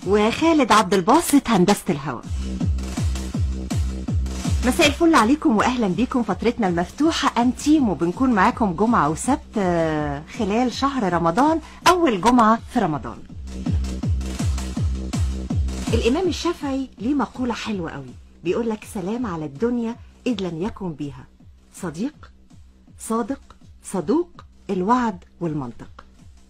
وخالد عبد الباسط هندسة الهواء مساء الفل عليكم واهلا بيكم فترتنا المفتوحه انتيم وبنكون معاكم جمعه وسبت آه، خلال شهر رمضان اول جمعه في رمضان الامام الشافعي ليه مقوله حلوه قوي بيقول لك سلام على الدنيا اذ لم يكن بها صديق صادق صدوق الوعد والمنطق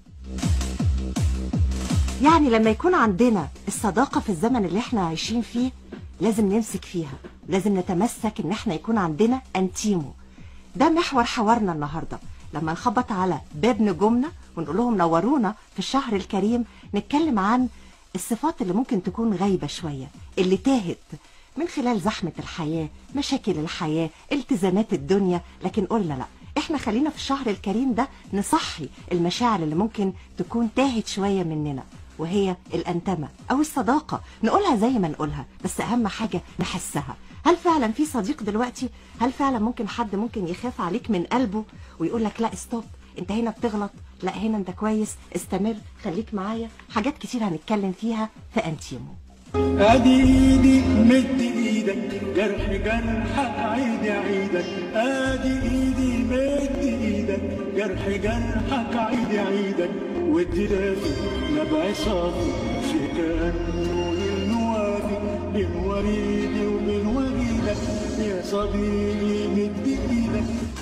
يعني لما يكون عندنا الصداقة في الزمن اللي احنا عايشين فيه لازم نمسك فيها لازم نتمسك ان احنا يكون عندنا انتيمو ده محور حوارنا النهاردة لما نخبط على باب نجومنا ونقول لهم نورونا في الشهر الكريم نتكلم عن الصفات اللي ممكن تكون غايبة شوية اللي تاهت من خلال زحمة الحياة مشاكل الحياة التزامات الدنيا لكن قلنا لا احنا خلينا في الشهر الكريم ده نصحي المشاعر اللي ممكن تكون تاهت شوية مننا وهي الأنتمة أو الصداقة نقولها زي ما نقولها بس أهم حاجة نحسها هل فعلا في صديق دلوقتي هل فعلا ممكن حد ممكن يخاف عليك من قلبه ويقول لك لا ستوب انت هنا بتغلط لا هنا انت كويس استمر خليك معايا حاجات كتير هنتكلم فيها في انتيمو ادي ايدي مد ايدك جرح جرحك عيد عيدك ادي ايدي مد ايدك جرح جرحك عيد عيدك والدلافي نبع صافي في كأنه للنوافي من وريدي ومن وريدك يا صديقي مد ايدك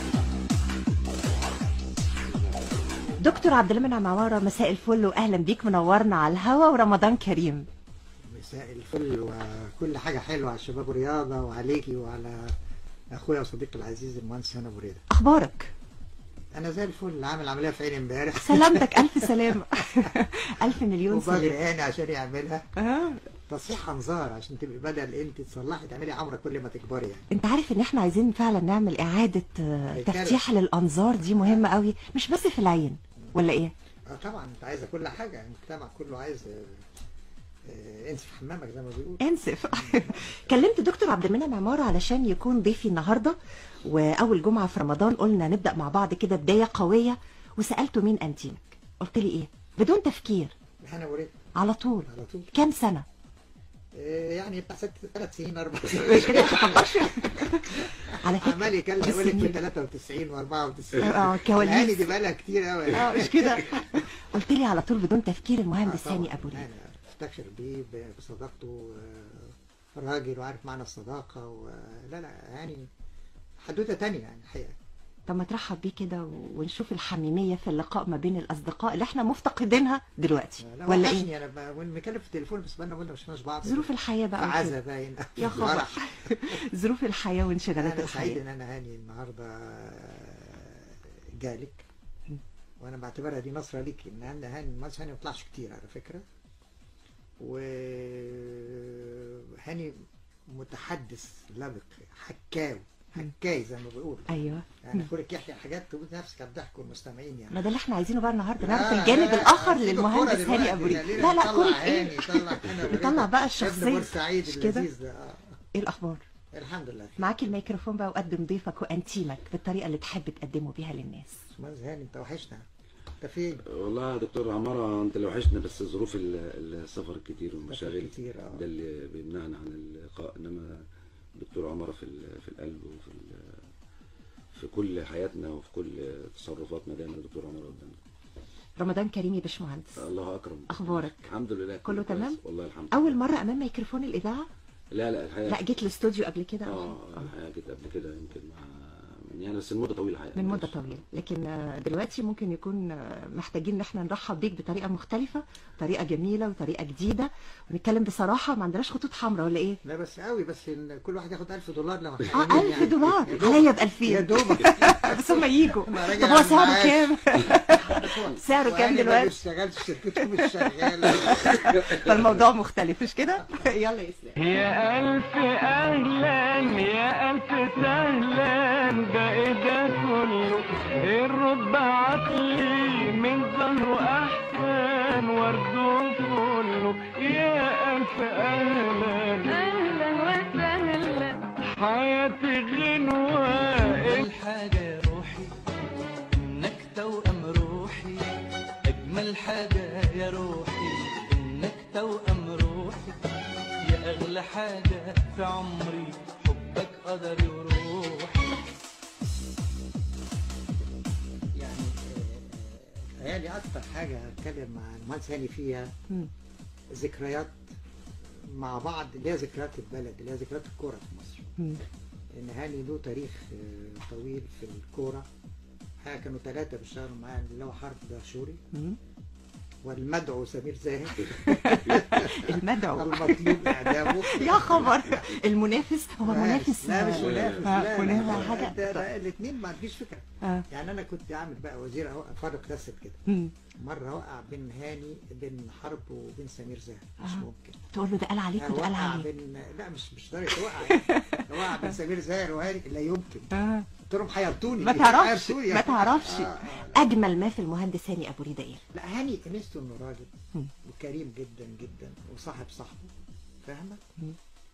دكتور عبد المنعم عمارة مساء الفل واهلا بيك منورنا على الهوا ورمضان كريم مساء الفل وكل حاجة حلوة على الشباب والرياضة وعليكي وعلى أخويا وصديقي العزيز المهندس هنا أبو ريدة اخبارك أنا زي الفل عامل عملية في عيني امبارح سلامتك الف سلامة الف مليون وبغي سلامة عيني عشان يعملها آه. تصحيح أنظار عشان تبقي بدل أنت تصلحي تعملي عمرة كل ما تكبري يعني انت عارف ان احنا عايزين فعلا نعمل اعادة آه، هيكلة. تفتيح للانظار دي مهمة قوي مش بس في العين ولا ايه اه طبعا انت عايزه كل حاجه المجتمع كله عايز آه، آه، انسف حمامك زي ما بيقول انسف كلمت دكتور عبد المنعم عمارة علشان يكون ضيفي النهاردة واول جمعة في رمضان قلنا نبدأ مع بعض كده بداية قوية وسألته مين انتيمك قلت لي ايه بدون تفكير هنا أبو ريدة على طول على طول كام سنة آه، يعني بتاع ست ثلاث سنين اربع سنين كده ما تكبرش على فكرة عمال يكلم يقول لك في السنين. 93 و94 اه كواليس يعني دي بقى لها كتير قوي اه مش كده قلت لي على طول بدون تفكير المهندس آه، هاني طبعاً. ابو ريد انا افتخر بيه ب- بصداقته آه، راجل وعارف معنى الصداقه و... لا لا يعني حدوته تانية يعني الحقيقه طب ما ترحب بيه كده و- ونشوف الحميمية في اللقاء ما بين الأصدقاء اللي احنا مفتقدينها دلوقتي لا ولا وحشني إيه؟ انا ب- وانا مكلم في التليفون بس بقالنا مده ما شفناش بعض ظروف الحياة في بقى عزا وكده. باين يا خبر فرح. ظروف الحياة وانشغالات انا سعيد الحياة ان انا هاني النهارده آه، جالك وانا بعتبرها دي نصره ليك ان انا هاني المهندس هاني ما بيطلعش كتير على فكره وهاني متحدث لبق حكاوي حكاي زي ما بيقولوا أيوه يعني كلك يحكي حاجات تقول نفسك الضحك والمستمعين يعني ما ده اللي احنا عايزينه بقى النهارده لا، نعرف الجانب لا، الآخر سيب للمهندس الكورة هاني دلوقتي، أبو ريد خلينا لا لا نطلع كورة هاني إيه؟ طلع هنا أبو نطلع ريدة. بقى ابن الشخصية بورسعيد مش كده؟ اللذيذ ده آه. إيه الأخبار؟ الحمد لله معاك الميكروفون بقى وقدم ضيفك وأنتيمك بالطريقة اللي تحب تقدمه بيها للناس باشمهندس هاني انت وحشنا انت فين؟ والله يا دكتور عمارة انت اللي وحشنا بس ظروف ال- السفر الكتير والمشاغل كتير، اه. ده اللي بيمنعنا عن اللقاء انما دكتور عمارة في ال- في القلب وفي ال- في كل حياتنا وفي كل تصرفاتنا دايما دكتور عمارة قدامنا رمضان كريم يا باشمهندس الله اكرم أخبارك؟ الحمد لله كله كويس. تمام؟ والله الحمد لله أول مرة أمام ميكروفون الإذاعة؟ لا لا الحقيقة لا جيت الاستوديو قبل كده أو اه حاجة؟ الحقيقة جيت قبل كده يمكن مع من يعني بس المدة طويلة الحقيقة من مدة طويلة لكن آه، دلوقتي ممكن يكون آه، محتاجين ان احنا نرحب بيك بطريقة مختلفة طريقة جميلة وطريقة جديدة ونتكلم بصراحة ما عندناش خطوط حمراء ولا ايه؟ لا بس قوي بس إن كل واحد ياخد 1000 دولار لو اه 1000 دولار عليا ب 2000 يا دوبك بس هم يجوا ما راجل طب هو عن سعره معاش. كام؟ سعره كام وأنا ما دلوقتي؟ بشتغلش شركته مش شغاله فالموضوع مختلف مش كده؟ يلا يا اسلام يا ألف أهلا يا ألف سهلا ده إيه ده كله الرد عقلي من ظهره أحسن ورده كله يا ألف أهلا أهلا وسهلا حياتي غنوة أجمل حاجة يا روحي إنك توأم روحي أجمل حاجة يا روحي إنك توأم روحي يا أغلى حاجة في عمري حبك قدري وروحي يعني آه، تهيألي أكتر حاجة هتكلم مع المهندس هاني فيها مم. ذكريات مع بعض اللي هي ذكريات البلد اللي هي ذكريات الكورة في مصر مم. إن هاني له تاريخ آه، طويل في الكورة حقيقة كانوا ثلاثة بيشتغلوا معاه اللي هو حرب دهشوري مم. والمدعو سمير زاهد المدعو المطلوب إعدامه يا خبر المنافس هو بس. منافس لا مش آه، منافس آه، لا منافس لا حاجة ده, ده الاثنين ما عنديش فكرة آه. يعني أنا كنت عامل بقى وزير أهو فرق كاسد كده مم. مرة وقع بين هاني بين حرب وبين سمير زاهد مش آه. ممكن تقول له ده قال عليك وده قال وقع عليك بين لا مش مش درجة وقع يعني وقع بين سمير زاهر وهاني لا يمكن آه. قلت لهم حيرتوني ما تعرفش حيرتوني ما تعرفش آه، آه. اجمل ما في المهندس هاني ابو ريده ايه لا هاني ميزته انه راجل مم. وكريم جدا جدا وصاحب صاحبه فاهمة مم.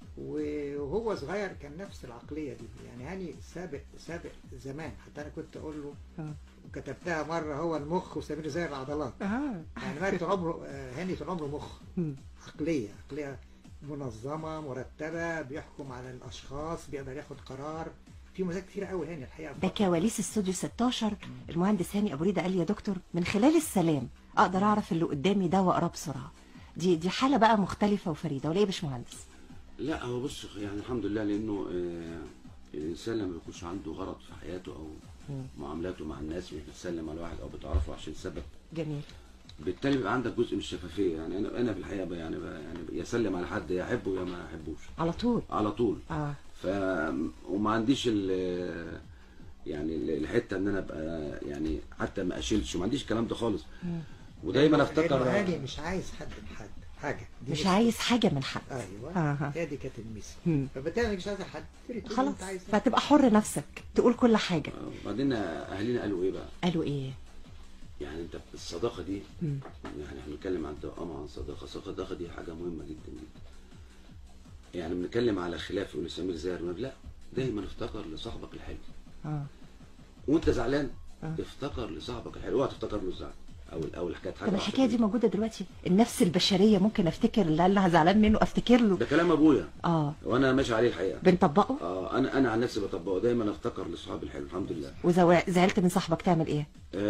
وهو صغير كان نفس العقلية دي يعني هاني سابق سابق زمان حتى انا كنت اقول له آه. وكتبتها مرة هو المخ وسمير زي العضلات اه يعني مالك طول عمره آه، هاني طول عمره مخ مم. عقلية عقلية منظمة مرتبة بيحكم على الأشخاص بيقدر ياخد قرار في مزايا كتير قوي هاني الحقيقة ده كواليس استوديو 16 المهندس هاني ابو ريده قال لي يا دكتور من خلال السلام اقدر اعرف اللي قدامي ده واقراه بسرعه دي دي حاله بقى مختلفه وفريده ولا ايه يا باشمهندس لا هو بص يعني الحمد لله لانه آه، الانسان لما يكونش عنده غرض في حياته او معاملاته مع الناس مش بتسلم على واحد او بتعرفه عشان سبب جميل بالتالي بيبقى عندك جزء من الشفافيه يعني انا انا في الحقيقه ب- يعني ب- يعني يسلم على حد يا احبه يا ما احبوش على طول على طول اه ف وما عنديش ال يعني ال- الحته ان انا ابقى يعني حتى ما اشيلش وما عنديش الكلام ده خالص ودايما افتكر لأنه هاني مش عايز حد بحد حاجة دي مش ميزته. عايز حاجه من حد ايوه آه. هي دي كانت الميزة مم. فبالتالي أنا مش عايز حد تقول اللي خلاص انت عايزه فتبقى حر نفسك تقول كل حاجه آه، وبعدين اهالينا قالوا ايه بقى قالوا ايه يعني انت الصداقه دي مم. يعني احنا بنتكلم عن التوأم عن صداقه الصداقه دي حاجه مهمه جدا جدا يعني بنتكلم على خلاف يقول سمير زاهر يقول لك لا دايما افتكر لصاحبك الحلو اه وانت زعلان آه. افتكر لصاحبك الحلو اوعى تفتكر له الزعل او او الحكايه حاجه طب واحدة الحكايه دي كده. موجوده دلوقتي النفس البشريه ممكن افتكر اللي انا زعلان منه افتكر له ده كلام ابويا اه وانا ماشي عليه الحقيقه بنطبقه اه انا انا عن نفسي بطبقه دايما افتكر لاصحابي الحلو الحمد لله وزعلت من صاحبك تعمل ايه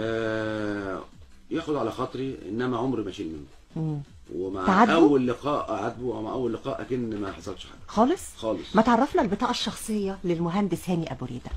آه ياخد على خاطري انما عمري ما اشيل منه مم. ومع تعاتبه؟ اول لقاء اعاتبه ومع اول لقاء اكن ما حصلش حاجه خالص خالص ما تعرفنا البطاقه الشخصيه للمهندس هاني ابو ريده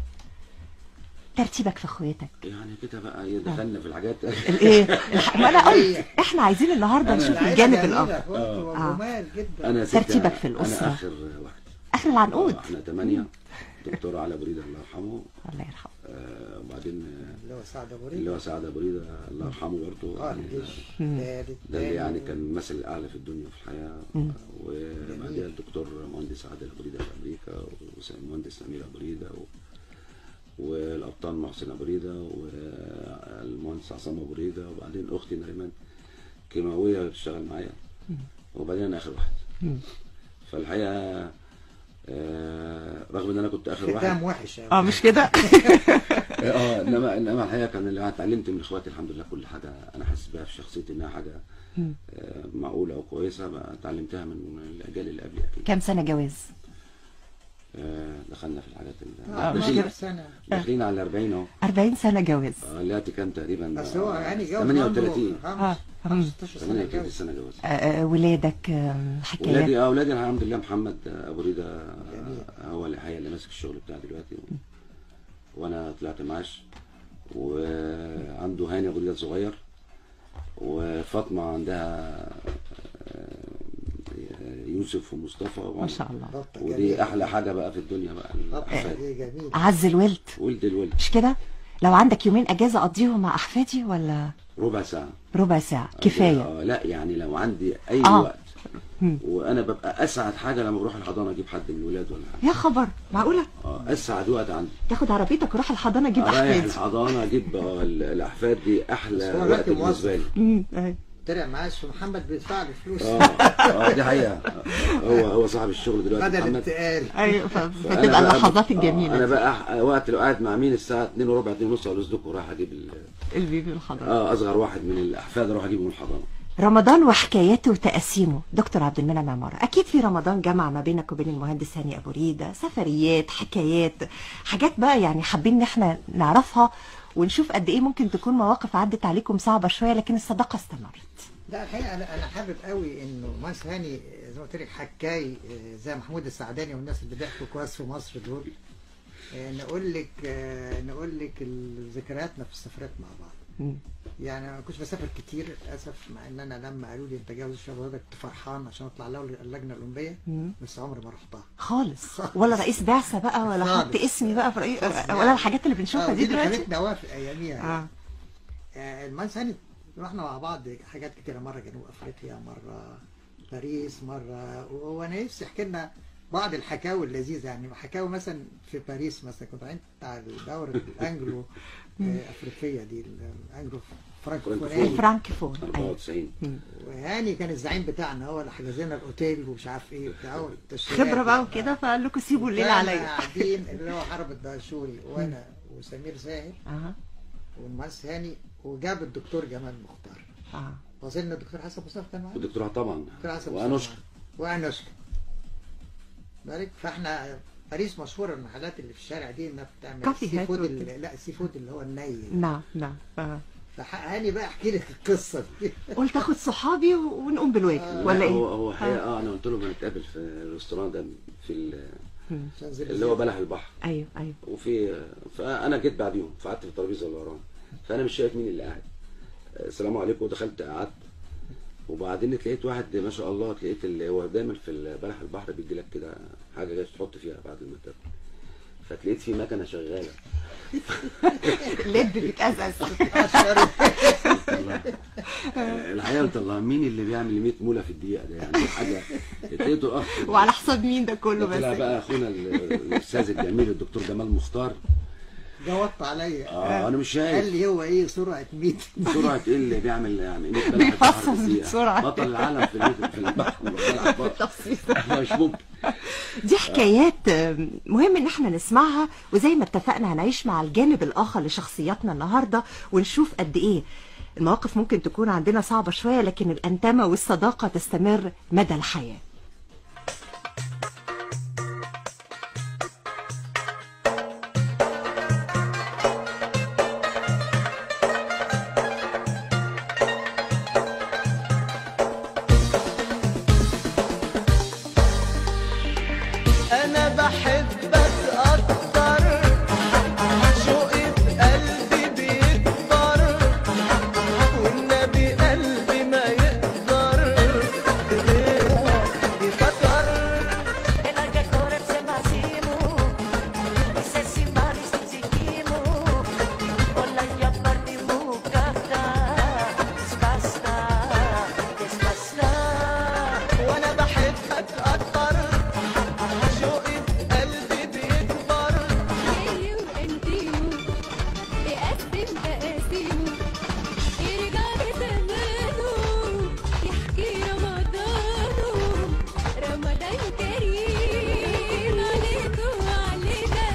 ترتيبك في اخواتك يعني كده بقى إيه، دخلنا في الحاجات الايه الح- ما انا قلت احنا عايزين النهارده نشوف العيلة الجانب جميلة، الاخر أخوات وجمال جدا انا ست ترتيبك في الأسرة. انا اخر واحد اخر العنقود آه، احنا ثمانيه دكتور علي بريده الله يرحمه الله يرحمه آه وبعدين آه، اللي هو سعد أبو اللي ريدة هو سعد ابو ريده الله يرحمه برضه اه يعني الجيش مم. ثالث ده اللي يعني تاني. كان المثل الاعلى في الدنيا في الحياه مم. وبعدين الدكتور مهندس عادل ابو ريده في امريكا والمهندس سمير ابو ريده و... والابطال محسن ابو ريده والمهندس عصام ابو ريده وبعدين اختي نريمان كيماويه بتشتغل معايا وبعدين انا اخر واحد مم. فالحقيقه آه، رغم ان انا كنت اخر واحد ختام وحش أوي. اه مش كده اه انما انما الحقيقه كان اللي انا اتعلمت من اخواتي الحمد لله كل حاجه انا حاسس بها في شخصيتي انها حاجه مم. آه، معقوله وكويسه بقى اتعلمتها من الاجيال اللي قبلي اكيد كام سنه جواز آه، دخلنا في الحاجات اللي آه، مش داخلين- كده. سنة داخلين على 40 اهو 40 سنه جواز آه، دلوقتي كان تقريبا بس هو آه، يعني جوز 38 آه. مم. 16 سنة 38 جوز سنه جواز آه، آه، ولادك آه، حكايات ولادي اه ولادي الحمد لله محمد آه، ابو ريده آه، جميل. هو اللي حقيقة اللي ماسك الشغل بتاعي دلوقتي وانا طلعت معاش وعنده هاني ابو ريده صغير وفاطمه عندها آه، يوسف ومصطفى ما شاء الله بطة ودي جميلة. احلى حاجه بقى في الدنيا بقى بطة الاحفاد دي جميل اعز الولد ولد الولد مش كده لو عندك يومين اجازه اقضيهم مع احفادي ولا ربع ساعه ربع ساعه كفايه آه لا يعني لو عندي اي آه. وقت مم. وانا ببقى اسعد حاجه لما بروح الحضانه اجيب حد من الولاد ولا حاجه يا خبر معقوله اه اسعد وقت عندي تاخد عربيتك وروح الحضانه اجيب رايح احفادي الحضانه اجيب آه، ال- الاحفاد دي احلى بس هو وقت دلوقتي بالنسبه لي مم، أيوة. طلع معاش ومحمد بيدفع له فلوس اه اه دي حقيقه هو هو صاحب الشغل دلوقتي بدل محمد الانتقال ايوه ف- فأنا فتبقى بقى- اللحظات آه، انا الجميله بقى أح- وقت لو قاعد مع مين الساعه 2 وربع 2 ونص اقول اصدقوا رايح اجيب ال- البيبي الحضانه اه اصغر واحد من الاحفاد اروح اجيبه من الحضانه رمضان وحكاياته وتقاسيمه دكتور عبد المنعم عمارة أكيد في رمضان جمع ما بينك وبين المهندس هاني أبو ريدة سفريات حكايات حاجات بقى يعني حابين إن احنا نعرفها ونشوف قد إيه ممكن تكون مواقف عدت عليكم صعبة شوية لكن الصداقة استمرت لا الحقيقه انا انا حابب قوي انه مهندس هاني زي ما قلت لك حكاي آه، زي محمود السعداني والناس اللي بيحكوا كويس في مصر دول آه، نقول لك آه، نقول لك ال- ذكرياتنا في السفرات مع بعض مم. يعني انا ما كنتش بسافر كتير للاسف مع ان انا لما قالوا لي انت جاوز الشباب كنت فرحان عشان اطلع له اللجنه الاولمبيه مم. بس عمري ما رحتها خالص ولا رئيس بعثة بقى ولا خالص. حط اسمي بقى في رئيس خالص. ولا الحاجات اللي بنشوفها آه، دي اللي دلوقتي خلتني اوافق اياميها آه. آه، المهندس هاني رحنا مع بعض حاجات كتيرة مرة جنوب أفريقيا مرة باريس مرة و- وأنا نفسي أحكي لنا بعض الحكاوي اللذيذة يعني حكاوي مثلا في باريس مثلا كنت عند بتاع الدورة الأنجلو آه، أفريقية دي الأنجلو فرانكفوري فرانكفون أيوة 94 مم. وهاني كان الزعيم بتاعنا هو اللي حجز لنا الأوتيل ومش عارف إيه وبتاع والتشريعات. خبرة بقى وكده فقال لكم سيبوا الليل كنا عليا قاعدين اللي هو حرب الدهشوري وأنا وسمير زاهر اه والمهندس هاني وجاب الدكتور جمال مختار اه وظن الدكتور حسن مصطفى كان معانا والدكتوراه طبعا دكتور حسن وانوشكا مصطفى معانا. وانوشكا بالك فاحنا باريس مشهوره المحلات اللي في الشارع دي انها بتعمل كافي سي هات فود وكده. ال- لا السي فود اللي هو الني نعم نعم آه. فهاني بقى احكي لك القصه دي قلت اخد صحابي و- ونقوم بالواجب آه. ولا لا، ايه؟ هو هو حقيقة اه انا قلت له بنتقابل في الريستوران ده في ال- مم. عشان زي اللي هو بلح البحر ايوه ايوه وفي فانا جيت بعديهم فقعدت في الترابيزه اللي وراهم فانا مش شايف مين اللي قاعد السلام عليكم ودخلت قعدت وبعدين لقيت واحد ما شاء الله لقيت اللي هو دايما في بلح البحر بيدي لك كده حاجه جاي تحط فيها بعد ما تاكل فتلاقيت في مكنه شغاله لب بيتأزأز الحقيقه قلت الله مين اللي بيعمل 100 موله في الدقيقه ده يعني حاجه لقيته اخ وعلى حساب مين ده كله طلع بس بقى اخونا ال- الاستاذ الجميل الدكتور جمال مختار جاوبت عليا اه انا مش قال شايف لي هو ايه سرعه 100 سرعه ايه اللي بيعمل يعني 100 بلح البحر في بيفصل الدقيقة. بسرعة. بطل العالم في ال- في البحر بلح البحر. تفصيل مش ممكن دي حكايات آم، مهم ان احنا نسمعها وزي ما اتفقنا هنعيش مع الجانب الاخر لشخصياتنا النهارده ونشوف قد ايه المواقف ممكن تكون عندنا صعبة شوية لكن الأنتمة والصداقة تستمر مدى الحياة انا بحبك اكتر شوقي في قلبي بيكبر والنبي قلبي ما يقدر يفكر Ela che corre se massimo E se si mari si zichimo Olla gli apparti mucata Spasta Spasta وانا بحبك اكتر شوقي في قلبي بيكبر جاي وانتيمو يقسم تقاسيمه يرجع بزمانه يحكي رمضانه رمضان كريم عليكم وعلينا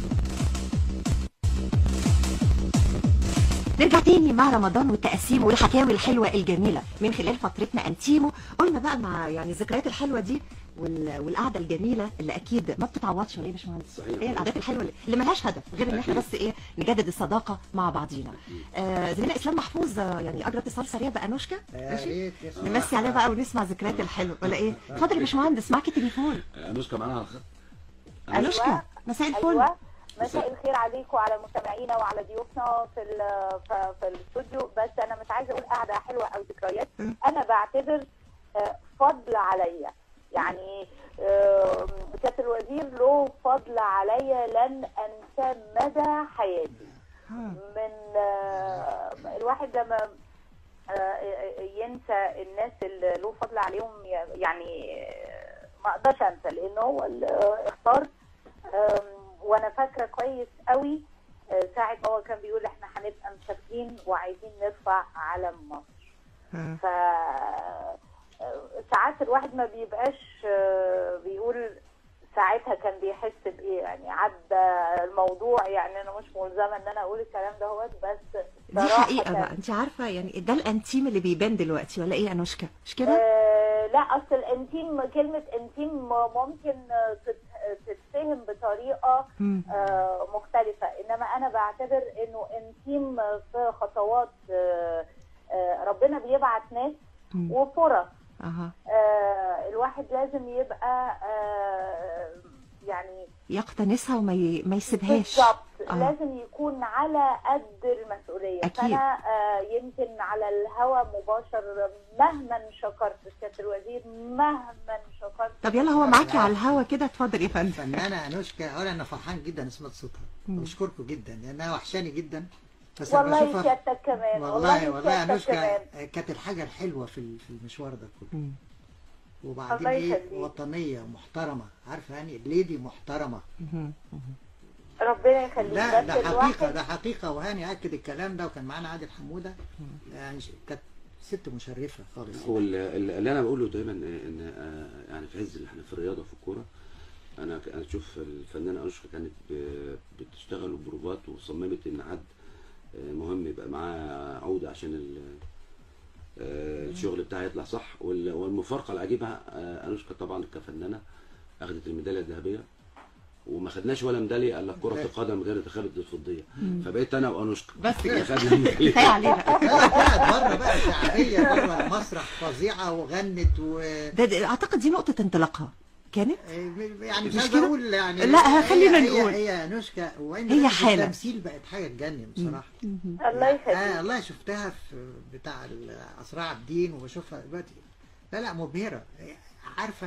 نرجع تاني مع رمضان والتقاسيم والحكاوي الحلوة الجميلة من خلال فترتنا أنتيمو قلنا بقى مع يعني الذكريات الحلوة دي وال- والقعدة الجميلة اللي أكيد ما بتتعوضش ولا إيه يا باشمهندس؟ صحيح. هي القعدات الحلوة اللي- اللي ملهاش هدف غير إن إحنا أكيد. بس إيه نجدد الصداقة مع بعضينا. آه زميلنا إسلام محفوظ آه، يعني أجرى اتصال سريع بأنوشكا يا ماشي؟ ريت يسمع. نمسي عليها بقى ونسمع ذكريات الحلوة ولا إيه؟ اتفضل يا باشمهندس معاكي تليفون انوشكا معانا على الخط أنوشكا مساء الفل ايوه مساء الخير عليكم وعلى مستمعينا وعلى ضيوفنا في ال- ف- في الاستوديو بس انا مش عايزه اقول قعده حلوه او ذكريات انا بعتبر آه، فضل عليا يعني آه، سياده الوزير له فضل عليا لن انسى مدى حياتي من آه، الواحد لما آه، ينسى الناس اللي له فضل عليهم يعني آه، ما اقدرش انسى لان هو اللي اختار آم، وانا فاكره كويس قوي آه، ساعه ما هو كان بيقول احنا هنبقى مسافرين وعايزين نرفع علم مصر ف آه، ساعات الواحد ما بيبقاش آه، بيقول ساعتها كان بيحس بايه يعني عدى الموضوع يعني انا مش ملزمه ان انا اقول الكلام دهوت بس دي صراحة حقيقه كان- بقى انت عارفه يعني ده الانتيم اللي بيبان دلوقتي ولا ايه يا انوشكا مش كده آه لا اصل الانتيم كلمه انتيم ممكن آه، تت- تتفهم بطريقه مم. آه مختلفه انما انا بعتبر انه انتيم في خطوات آه آه ربنا بيبعت ناس مم. وفرص اها آه الواحد لازم يبقى آه يعني يقتنسها وما ي... ما يسيبهاش بالظبط آه. لازم يكون على قد المسؤوليه أكيد. فانا آه يمكن على الهوى مباشر مهما شكرت سياده الوزير مهما شكرت طب يلا هو معاكي على الهوا كده اتفضل يا فندم فنانة أنوشكا أولا أنا فرحان جدا سمعت صوتها بشكركم جدا لأنها وحشاني جدا بس أنا والله بشوفها سيادتك كمان والله والله سيادتك أنوشكا كمان كانت الحاجة الحلوة في ال- في المشوار ده كله مم. وبعدين الله إيه يخليك. وطنية ومحترمة عارفة يعني ليدي محترمة مهم. ربنا يخليك لا بس ده حقيقة الواحد ده حقيقة وهاني أكد الكلام ده وكان معانا عادل حمودة يعني ش- كانت ست مشرفة خالص هو ال- ال- اللي انا بقوله دايما ان آه، يعني في عز اللي احنا في الرياضه في الكوره انا ك- انا اشوف الفنانه انوشكا كانت ب- بتشتغل بروفات وصممت ان حد آه، مهم يبقى معاه عوده عشان ال- آه، الشغل بتاعها يطلع صح وال- والمفارقه العجيبه آه، انوشكا طبعا كفنانه اخذت الميداليه الذهبيه وما خدناش ولا ميداليه الا كره القدم غير خدت الفضيه فبقيت انا وانوشكا بس اللي كده. خدنا الميداليه كفايه علينا طلعت بره بقى شعبية بره المسرح فظيعة وغنت و ده, ده اعتقد دي نقطه انطلاقها كانت يعني مش مش عايز كده؟ اقول يعني لا، هي- خلينا هي نقول. هي نوشكا وإن هي بس حالة. التمثيل بقت حاجة تجنن بصراحة الله آه يخليك الله شفتها في بتاع اسراع الدين وبشوفها دلوقتي لا لا مبهرة عارفة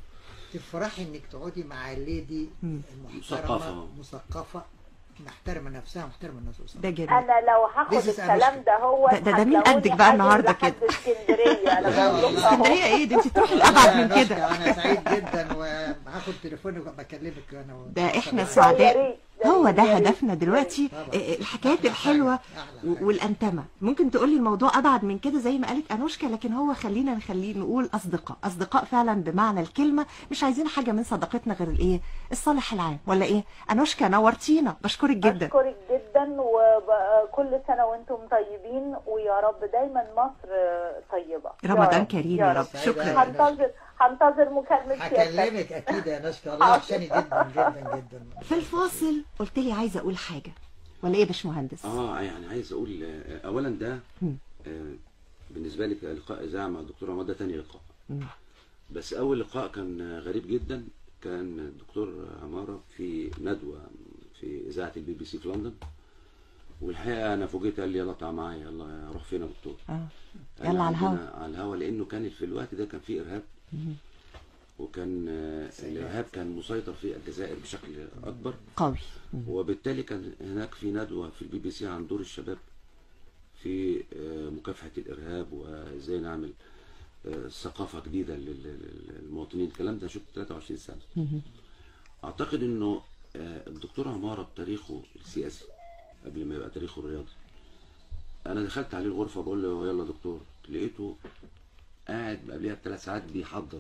تفرحي انك تقعدي مع الليدي المحترمة مثقفة. مثقفة محترمة نفسها محترمة الناس قصادها. ده جميل انا لو هاخد This is الكلام Anushka. ده هو ده- ده- ده مين قدك بقى النهاردة كده؟ اسكندريه انا لا بقول لك والله. أهو. اسكندريه ايه ده انت تروحي لابعد من نوشكا، كده انا سعيد جدا وهاخد تليفوني وبكلمك انا و- ده احنا يا سعداء ريت، يا هو ريت، ده يا ريت. هدفنا دلوقتي طبعا. آه، الحكايات أحلى الحلوه حاجة، أحلى و- حاجة. والانتمه ممكن تقولي الموضوع ابعد من كده زي ما قالت انوشكا لكن هو خلينا نخليه نقول اصدقاء اصدقاء فعلا بمعنى الكلمه مش عايزين حاجه من صداقتنا غير الايه الصالح العام ولا ايه انوشكا نورتينا بشكرك جدا اشكرك جدا وكل سنه وانتم طيبين ويا رب دايما مصر طيبه يا رمضان رب، كريم يا يا رب سعيدة. شكرا هنتظر هنتظر مكالمه سيادتك هكلمك اكيد يا نوشكا والله وحشاني جدا جدا جدا في الفاصل قلت لي عايزه اقول حاجه ولا ايه يا باشمهندس اه يعني عايز اقول آه، اولا ده مم. آه، بالنسبه لي لقاء اذاعه مع الدكتور عماد ده تاني لقاء مم. بس اول لقاء كان آه، غريب جدا كان الدكتور عماره في ندوه في اذاعه البي بي سي في لندن والحقيقه انا فوجئت قال لي يلا تعال معايا يلا اروح فين يا دكتور اه قال يلا على الهوا عندنا على الهوا لانه كان في الوقت ده كان في ارهاب وكان آه، الارهاب كان مسيطر في الجزائر بشكل اكبر قوي وبالتالي كان هناك في ندوة في البي بي سي عن دور الشباب في آه، مكافحة الإرهاب وإزاي نعمل آه، ثقافة جديدة لل- لل- للمواطنين الكلام ده شفت 23 سنة أعتقد إنه آه، الدكتور عمارة بتاريخه السياسي قبل ما يبقى تاريخه الرياضي أنا دخلت عليه الغرفة بقول له يلا دكتور لقيته قاعد قبلها بثلاث ساعات بيحضر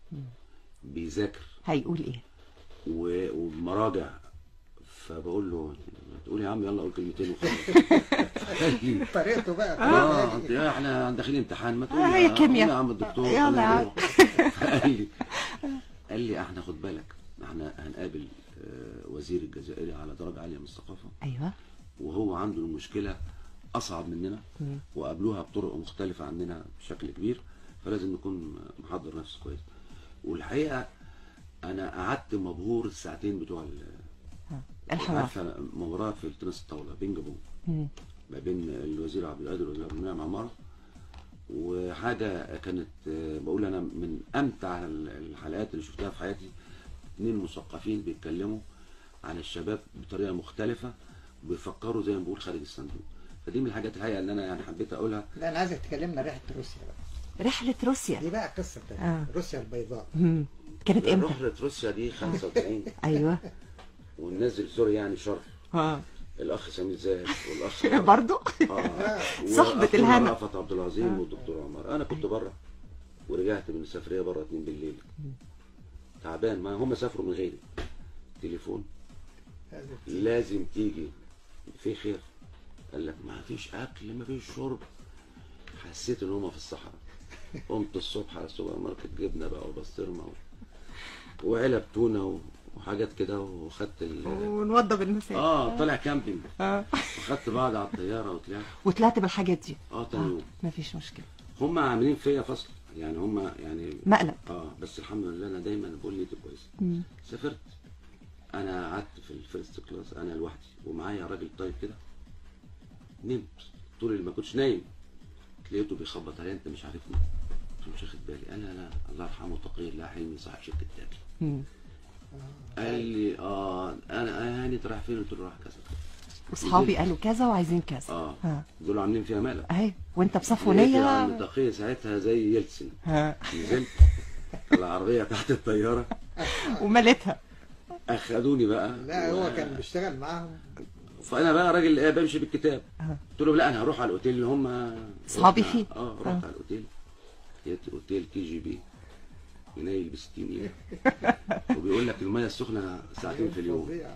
بيذاكر هيقول ايه و- ومراجع فبقول له ما تقول يا عم يلا قول كلمتين وخلاص قال لي طريقته بقى اه انت احنا داخلين امتحان ما تقول آه، يا- هي قول كيمياء. يا عم الدكتور يلا أنا يا عم. إيه؟ قال لي قال لي احنا خد بالك احنا هنقابل آه، وزير الجزائري على درجه عاليه من الثقافه ايوه وهو عنده المشكله اصعب مننا مم. وقابلوها بطرق مختلفه عننا بشكل كبير فلازم نكون محضر نفسك كويس والحقيقه انا قعدت مبهور الساعتين بتوع ال- الحوار عارفه مباراه في التنس الطاوله بينج بونج مم. ما بين الوزير عبد القادر والوزير عبد المنعم عمار وحاجه كانت آه، بقول انا من امتع ال- الحلقات اللي شفتها في حياتي اثنين مثقفين بيتكلموا عن الشباب بطريقه مختلفه بيفكروا زي ما بقول خارج الصندوق فدي من الحاجات الحقيقه اللي انا يعني حبيت اقولها لا انا عايزك تكلمنا ريحه روسيا بقى رحله روسيا دي بقى قصه آه. تانية روسيا البيضاء مم. كانت امتى رحله روسيا دي 95 ايوه وننزل سوري يعني شرف اه الاخ سمير زاهر والاخ برضو اه صحبة وأخونا الهنا. رأفت عبد العظيم والدكتور عمر انا كنت بره ورجعت من السفريه بره 2 بالليل تعبان ما هم سافروا من غيري تليفون لازم تيجي في خير قال لك ما فيش اكل ما فيش شرب حسيت ان هم في الصحراء قمت الصبح على السوبر ماركت جبنه بقى وبسطرمه و... وعلب تونه و... وحاجات كده وخدت ال... ونوضب المساء اه طالع كامبينج آه. وخدت بعض على الطياره وطلعت وطلعت بالحاجات دي اه تاني يوم مفيش مشكله هم عاملين فيا فصل يعني هم يعني مقلب اه بس الحمد لله انا دايما بقول نيتي كويسه مم. سافرت انا قعدت في الفيرست كلاس انا لوحدي ومعايا راجل طيب كده نمت طول اللي ما كنتش نايم لقيته بيخبط عليا انت مش عارفني قلت له مش واخد بالي انا لا الله يرحمه تقي الله حلمي صاحب شركه تاكل مم. قال لي اه انا انا يعني انت رايح فين قلت له رايح كذا واصحابي قالوا كذا وعايزين كذا اه ها. دول عاملين فيها مقلب اهي وانت لقيت يا بصفونيه عم تقي ساعتها زي يلسن ها. نزلت العربيه تحت الطياره ومليتها اخدوني بقى لا و- هو كان بيشتغل معاهم فانا بقى راجل ايه بمشي بالكتاب أها. قلت له لا انا هروح على الاوتيل اللي هم أصحابي رحنا- فيه. اه رحت آه. على الاوتيل لقيت اوتيل كي جي بي ينيل ب 60 جنيه وبيقول لك الميه السخنه ساعتين في اليوم فظيع.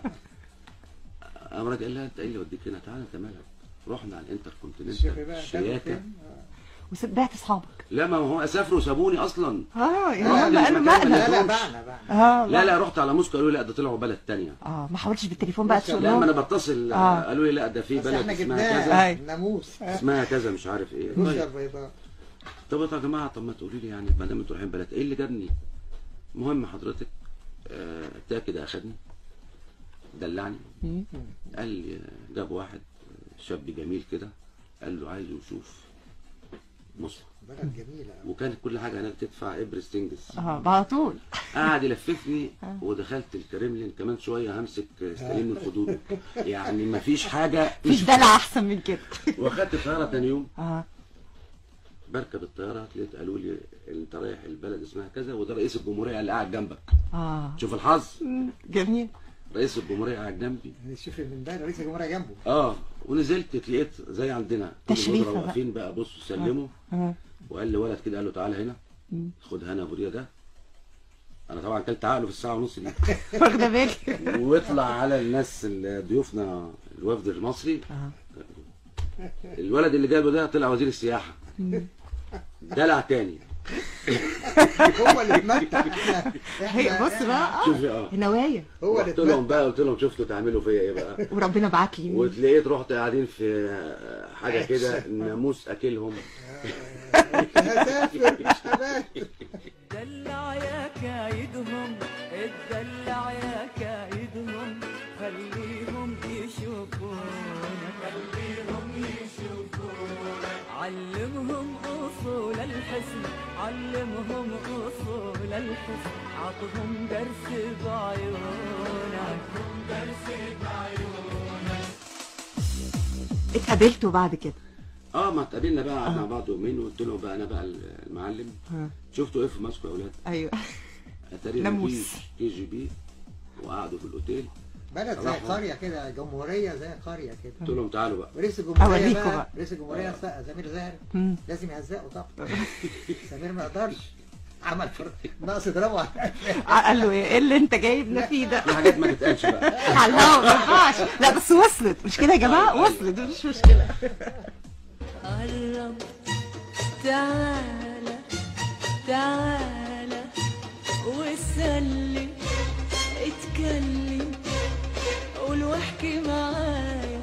قام راجل قال لها انت ايه اللي وديك هنا تعالى انت مالك رحنا على الانتر شوفي كونتيننتال بقى كانوا شياكه فين؟ وبعت اصحابك لا ما هو سافروا سابوني اصلا اه يا رحت هم قالوا المكان مقلب اللي لا لا فيهمش. بعنا بعنا اه لا لا رحت على موسكو قالوا لي لا ده طلعوا بلد تانية اه ما حاولتش بالتليفون بقى بص، تقول لا ما انا لهم بتصل آه. قالوا لي لا ده في بس بلد احنا اسمها جبناها كذا أي. ناموس اسمها كذا مش عارف ايه روسيا طيب البيضاء طب يا جماعه طب ما تقولي لي يعني ما دام انتوا رايحين بلد ايه اللي جابني؟ المهم حضرتك آه، ده كده اخدني دلعني مم. قال لي آه، جاب واحد آه، شاب جميل كده قال له عايزه يشوف مصر بلد جميلة وكانت كل حاجه هناك تدفع ابر ستينجز اه على طول قعد يلففني ودخلت الكريملين كمان شويه همسك ستالين من خدوده يعني ما فيش حاجه مفيش دلع احسن من كده واخدت الطياره تاني يوم اه بركب الطياره لقيت قالوا لي انت رايح البلد اسمها كذا وده رئيس الجمهوريه اللي قاعد جنبك اه شوف الحظ مم. جميل رئيس الجمهوريه قاعد جنبي يعني شوف من بقى رئيس الجمهورية جنبه اه ونزلت لقيت زي عندنا كل تشريفة الوزراء بقى. واقفين بقى بصوا سلموا اه وقال لي ولد كده قال له تعالى هنا مم. خد هنا ابو ريا ده انا طبعا كلت عقله في الساعه ونص دي واخده بالي واطلع على الناس اللي ضيوفنا الوفد المصري اه الولد اللي جابه ده طلع وزير السياحه دلع تاني هو اللي اتمتع احنا هي احنا بص بقى شوفي اه اه نوايا هو اللي قلت لهم اتمتع بقى قلت لهم شفتوا تعملوا فيا ايه بقى وربنا بعت لي مين. وتلاقيت رحت قاعدين في حاجه كده ناموس اكلهم هسافر شباب دلع يا كايدهم اتدلع يا كايدهم خليهم يشوفونا خليهم يشوفونا علمهم اصول الحسن علمهم اصول الحسن عطهم درس بعيونك عطهم درس بعيونك اتقابلتوا بعد كده اه ما اتقابلنا بقى قعدنا مع بعض يومين وقلت له بقى انا بقى المعلم اه شفتوا ايه في ماسكو يا اولاد ايوه تقريبا ناموس. في كي جي بي وقعدوا في الاوتيل بلد زي قرية كده جمهورية زي قرية كده قلت لهم تعالوا بقى ورئيس الجمهورية أوريكوا بقى بقى. رئيس الجمهورية سمير زاهر مم. لازم يهزقه طبعا سمير ما يقدرش عمل فر... ناقص يضربه على قال له ايه إيه اللي انت جايبنا فيه ده في حاجات ما تتقالش بقى على الهوا ما ينفعش لا بس وصلت مش كده يا جماعه وصلت مش مشكله قرب تعالى تعالى وسلم اتكلم قول واحكي معايا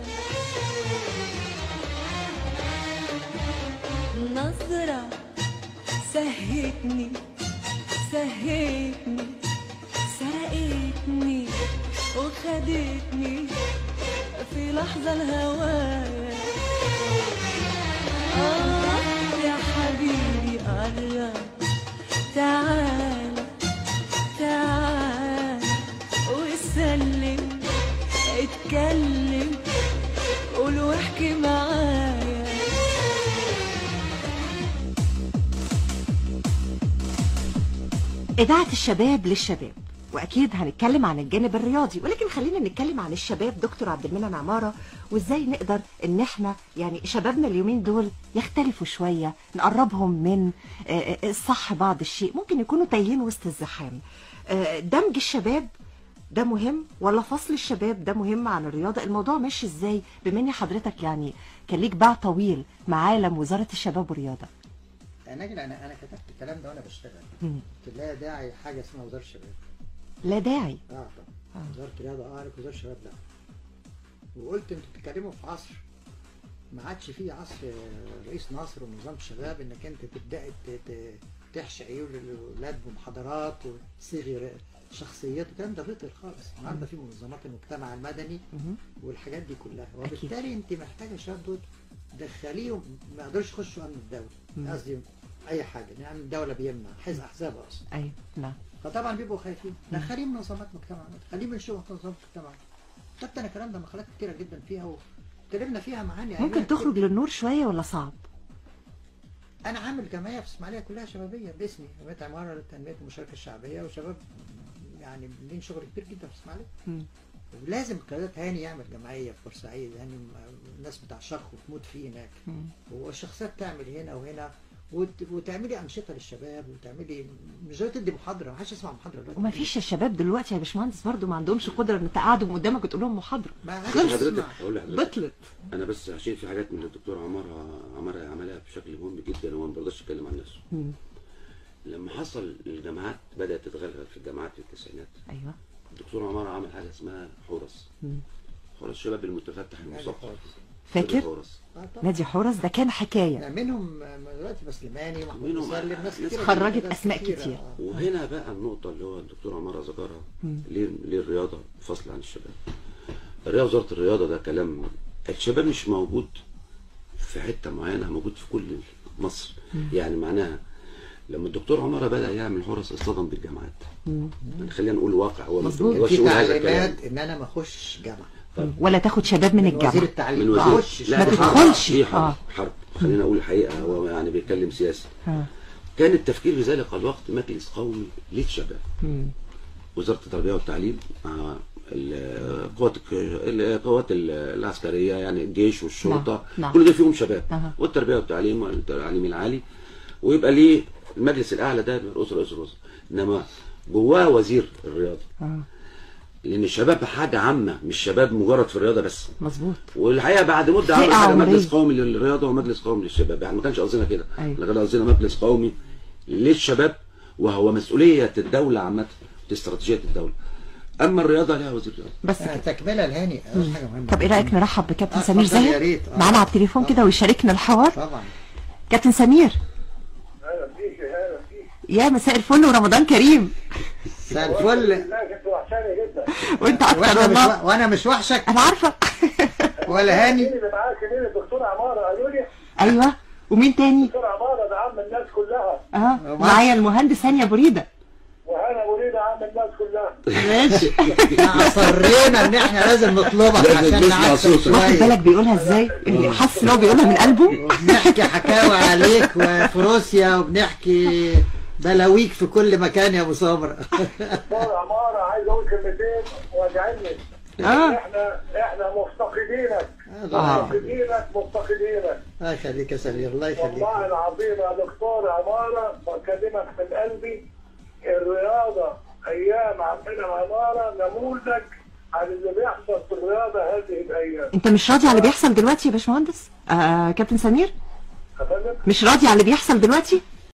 نظرة سهتني سهتني سرقتني وخدتني في لحظة الهوايا آه يا حبيبي قرب تعال تعال وسلم اتكلم قول واحكي معايا إذاعة الشباب للشباب واكيد هنتكلم عن الجانب الرياضي ولكن خلينا نتكلم عن الشباب دكتور عبد المنعم عماره وازاي نقدر ان احنا يعني شبابنا اليومين دول يختلفوا شويه نقربهم من آه، آه، الصح بعض الشيء ممكن يكونوا تايهين وسط الزحام آه، دمج الشباب ده مهم ولا فصل الشباب ده مهم عن الرياضه الموضوع ماشي ازاي بما ان حضرتك يعني كان ليك باع طويل مع عالم وزاره الشباب والرياضه نجل انا انا كتبت الكلام ده وانا بشتغل مم. قلت لا داعي حاجه اسمها وزاره الشباب لا داعي اه طبعا وزاره الرياضه اه لك وزاره الشباب لا وقلت انتوا بتتكلموا في عصر ما عادش فيه عصر آه، رئيس ناصر ونظام الشباب انك انت تبداي ت- ت- تحشي عيون الاولاد بمحاضرات وتصيغي شخصيات الكلام ده بطل خالص النهارده في منظمات المجتمع المدني مهم. والحاجات دي كلها وبالتالي انت محتاجه الشباب دول تدخليهم ما يقدروش يخشوا امن الدوله قصدي اي حاجه يعني امن الدوله بيمنع حزب احزاب اصلا ايوه نعم فطبعا بيبقوا خايفين دخليه منظمات مجتمع خليه من شغل منظمات مجتمع كتبت انا الكلام ده مقالات كتيره جدا فيها واتكلمنا فيها معاني علمية ممكن كتير. تخرج للنور شويه ولا صعب انا عامل جمعيه في اسماعيليه كلها شبابيه باسمي جمعيه عماره للتنميه المشاركه الشعبيه وشباب يعني لين شغل كبير جدا في اسماعيليه مم. ولازم قيادات هاني يعمل جمعيه في بورسعيد هاني م- الناس بتعشقه وتموت فيه هناك مم. والشخصيات تعمل هنا وهنا وت... وتعملي انشطه للشباب وتعملي مش زي تدي محاضره ما حدش يسمع محاضره دلوقتي وما فيش الشباب دلوقتي يا باشمهندس برضو ما عندهمش قدره ان تقعدهم قدامك وتقول لهم محاضره ما حدش خلص. يسمع حضرتك اقول لحضرتك بطلت انا بس عشان في حاجات من اللي الدكتور عمر عمر عملها بشكل مهم جدا وهو ما بيرضاش يتكلم عن نفسه مم. لما حصل الجامعات بدات تتغلغل في الجامعات في التسعينات ايوه الدكتور عمر عمل حاجه اسمها حورس مم. حورس الشباب المتفتح المثقف نادي فاكر حورس آه طبعا. نادي حورس ده كان حكايه لا، منهم آه، دلوقتي بسليماني ومحمود منهم مسلم ناس ناس كتير خرجت أسماء كتير. آه. وهنا بقى النقطة اللي هو الدكتور عمارة ذكرها ليه ليه الرياضة فصل عن الشباب؟ الرياضة وزارة الرياضة ده كلام الشباب مش موجود في حتة معينة موجود في كل مصر يعني معناها لما الدكتور عمارة بدأ يعمل حرس اصطدم بالجامعات يعني خلينا نقول واقع هو ما مظبوط. بيقدرش في يقول هذا الكلام تعليمات ان انا ما اخش جامعه ولا تاخد شباب من وزير الجامعه التعليم من ما وزير اخشش ما دي حرب. تدخلش. دي حرب آه. حرب خلينا اقول الحقيقة هو يعني بيتكلم سياسي آه. كان التفكير في ذلك الوقت مجلس قومي للشباب مم. وزاره التربيه والتعليم مع القوات القوات العسكريه يعني الجيش والشرطه نعم، نعم. كل ده فيهم شباب أها. والتربيه والتعليم والتعليم العالي ويبقى ليه المجلس الاعلى ده رئيس رئيس الوزراء انما جواه وزير الرياضه آه. لان الشباب حاجه عامه مش شباب مجرد في الرياضه بس مظبوط والحقيقه بعد مده فئة عمل حاجه عمرية. مجلس قومي للرياضه ومجلس قومي للشباب يعني ما كانش قصدنا كده أيوة. احنا كان قصدنا مجلس قومي للشباب وهو مسؤوليه الدوله عامه دي استراتيجيه الدوله اما الرياضه لها وزير الرياضه بس آه، كده تكمله لهاني أول حاجه مهمه طب ايه رايك نرحب بكابتن آه، سمير اتفضل، يا زاهد ريت. آه. معانا على التليفون كده ويشاركنا الحوار طبعا كابتن سمير اهلا بيك اهلا بيك يا مساء الفل ورمضان كريم مساء الفل لا كنت وحشاني جدا وانت اكتر واحنا مش والله و... وانا مش وحشك انا عارفه ولا مين هاني اللي معاك مين الدكتور عماره قالوا لي ايوه ومين تاني الدكتور عماره ده عم الناس كلها اه معايا المهندس هاني ابو ريده وهنا مريدة عم الناس كلها ماشي احنا اصرينا ان احنا لازم نطلبك لازم عشان نسمع نعكس صوتك. واخد شويه بالك بيقولها ازاي اللي حاسس ان هو بيقولها من قلبه وبنحكي حكاوي عليك وفي روسيا وبنحكي بلاويك في كل مكان يا ابو صابر دكتور عماره عايز اقول كلمتين واجعلني اه احنا احنا مفتقدينك الله مفتقدينك مفتقدينك الله يخليك يا سمير الله يخليك والله العظيم يا دكتور عماره بكلمك من قلبي الرياضه ايام عمنا عماره نموذج عن اللي بيحصل في الرياضه هذه الايام انت مش راضي على اللي بيحصل دلوقتي يا باشمهندس آه كابتن سمير أفندم؟ مش راضي على اللي بيحصل دلوقتي